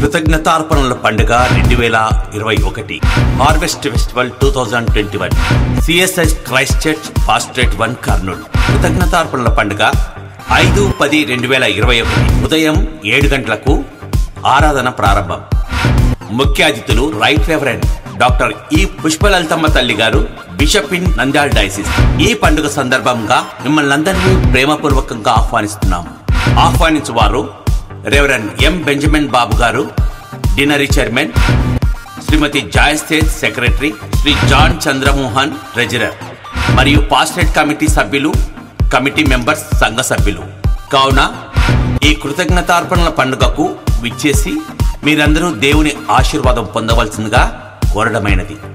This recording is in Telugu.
కృతజ్ఞతార్పణల పండుగ రెండు వేల ఇరవై ఒకటి harvest festival two thousand twenty one CSI Christ church pastorate one Kurnool కృతజ్ఞతార్పణల పండుగ ఐదు పది రెండు వేల ఇరవై ఒకటి ఉదయం ఏడు గంటలకు ఆరాధన ప్రారంభం ముఖ్య అతిథులు రైట్ రెవరెండ్ డాక్టర్ ఈ పుష్పలలితమ్మ తల్లి గారు బిషప్ ఇన్ నంద్యాల డైసిస్ ఈ పండుగ సందర్భంగా మిమ్మల్ని అందరినీ ప్రేమపూర్వకంగా ఆహ్వానిస్తున్నాము ఆహ్వానించు వారు రెవరెండ్ ఎం బెంజమిన్ బాబు గారు డినరీ చైర్మన్ శ్రీమతి జాయస్థేత్ secretary Shri John Chandramohan treasurer మరియు పాస్టేట్ కమిటీ సభ్యులు కమిటీ మెంబర్స్ సంఘ సభ్యులు కావున ఈ కృతజ్ఞతార్పణల పండుగకు విచ్చేసి మీరందరూ దేవుని ఆశీర్వాదం పొందవలసిందిగా కోరడమైనది